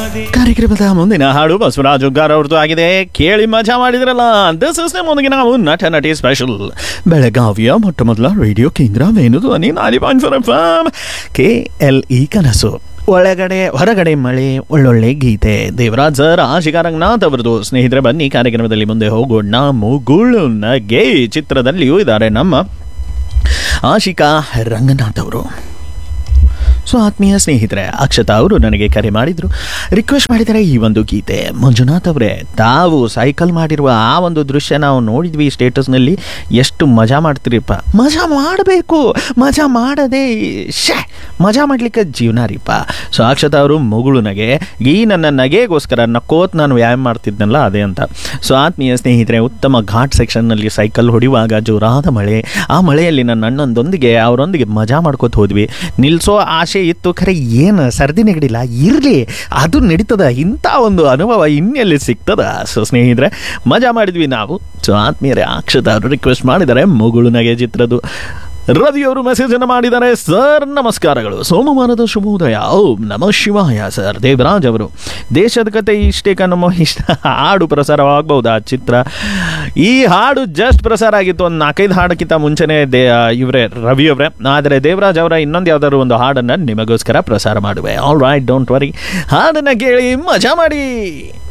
ಕಾರ್ಯಕ್ರಮದ ಮುಂದಿನ ಹಾಡು ಬಸವರಾಜ್ ಉಗ್ಗಾರ್ ಅವ್ರದ್ದು ಆಗಿದೆ ಕೇಳಿ ಮಜಾ ಮಾಡಿದ್ರಲ್ಲ ದಿಸ್ ಇಸ್ ಮುಂದಿಗೆ ನಾವು ನಟ ನಟಿ ಸ್ಪೆಷಲ್ ಬೆಳಗಾವಿಯ ಮೊಟ್ಟ ಮೊದಲ ರೇಡಿಯೋ ಕೇಂದ್ರ ವೇಣು ಧ್ವನಿ ನಾಲಿ point four F K L E ಕನಸು ಒಳಗಡೆ ಹೊರಗಡೆ ಮಳೆ ಒಳ್ಳೊಳ್ಳೆ ಗೀತೆ ದೇವರಾಜ್ ಸರ್ ಆಶಿಕಾ ರಂಗನಾಥ್ ಅವರದು ಸ್ನೇಹಿತರೆ ಬನ್ನಿ ಕಾರ್ಯಕ್ರಮದಲ್ಲಿ ಮುಂದೆ ಹೋಗೋಣ ಮುಗುಳು ನಗೆ ಚಿತ್ರದಲ್ಲಿಯೂ ಇದ್ದಾರೆ ನಮ್ಮ ಆಶಿಕಾ ರಂಗನಾಥ್ ಅವರು ಸೊ ಆತ್ಮೀಯ ಸ್ನೇಹಿತರೆ ಅಕ್ಷತಾ ಅವರು ನನಗೆ ಕರೆ ಮಾಡಿದ್ರು ರಿಕ್ವೆಸ್ಟ್ ಮಾಡಿದ್ದಾರೆ ಈ ಒಂದು ಗೀತೆ ಮಂಜುನಾಥ್ ಅವರೇ ತಾವು ಸೈಕಲ್ ಮಾಡಿರುವ ಆ ಒಂದು ದೃಶ್ಯ ನಾವು ನೋಡಿದ್ವಿ ಸ್ಟೇಟಸ್ನಲ್ಲಿ ಎಷ್ಟು ಮಜಾ ಮಾಡ್ತೀರಿಪ್ಪ ಮಜಾ ಮಾಡಬೇಕು ಮಜಾ ಮಾಡದೆ ಶೇ ಮಜಾ ಮಾಡಲಿಕ್ಕೆ ಜೀವನ ರೀಪ ಸೊ ಅಕ್ಷತಾ ಅವರು ಮುಗುಳು ನಗೆ ಈ ನನ್ನ ನಗೆಗೋಸ್ಕರ ನಕ್ಕೋತ್ ನಾನು ವ್ಯಾಯಾಮ ಮಾಡ್ತಿದ್ನಲ್ಲ ಅದೇ ಅಂತ ಸೊ ಆತ್ಮೀಯ ಸ್ನೇಹಿತರೆ ಉತ್ತಮ ಘಾಟ್ ಸೆಕ್ಷನ್ನಲ್ಲಿ ಸೈಕಲ್ ಹೊಡೆಯುವಾಗ ಜೋರಾದ ಮಳೆ ಆ ಮಳೆಯಲ್ಲಿ ನನ್ನ ಅಣ್ಣಂದೊಂದಿಗೆ ಅವರೊಂದಿಗೆ ಮಜಾ ಮಾಡ್ಕೋತ ಹೋದ್ವಿ ನಿಲ್ಸೋ ಆಸೆ ಇತ್ತು ಖರೆ ಏನು ಸರ್ದಿ ನೆಗಡಿಲ್ಲ ಇರಲಿ ಅದು ನಡೀತದ ಇಂಥ ಒಂದು ಅನುಭವ ಇನ್ನೆಲ್ಲಿ ಸಿಗ್ತದ ಸೊ ಸ್ನೇಹಿತರೆ ಮಜಾ ಮಾಡಿದ್ವಿ ನಾವು ಸೊ ಆತ್ಮೀಯರೇ ಅಕ್ಷತ ಅವರು ರಿಕ್ವೆಸ್ಟ್ ಮಾಡಿದ್ದಾರೆ ಮುಗುಳು ನಗೆ ಚಿತ್ರದ್ದು ರವಿಯವರು ಮೆಸೇಜ್ ಅನ್ನು ಮಾಡಿದ್ದಾರೆ ಸರ್ ನಮಸ್ಕಾರಗಳು ಸೋಮವಾರದ ಶುಭೋದಯ ಓಂ ನಮಃ ಶಿವಾಯ ಸರ್ ದೇವರಾಜ್ ಅವರು ದೇಶದ ಕತೆ ಇಷ್ಟೇ ನಮ್ಮ ಇಷ್ಟ ಹಾಡು ಪ್ರಸಾರವಾಗಬಹುದಾ ಚಿತ್ರ ಈ ಹಾಡು ಜಸ್ಟ್ ಪ್ರಸಾರ ಆಗಿತ್ತು ಒಂದು ನಾಲ್ಕೈದು ಹಾಡಕ್ಕಿಂತ ಮುಂಚೆನೆ ದೇ ಇವರೇ ರವಿ ಅವರೇ ಆದರೆ ದೇವರಾಜ್ ಅವರ ಇನ್ನೊಂದು ಯಾವ್ದಾದ್ರು ಒಂದು ಹಾಡನ್ನು ನಿಮಗೋಸ್ಕರ ಪ್ರಸಾರ ಮಾಡುವೆ ಆಲ್ ರೈಟ್ ಡೋಂಟ್ ವರಿ ಹಾಡನ್ನು ಕೇಳಿ ಮಜಾ ಮಾಡಿ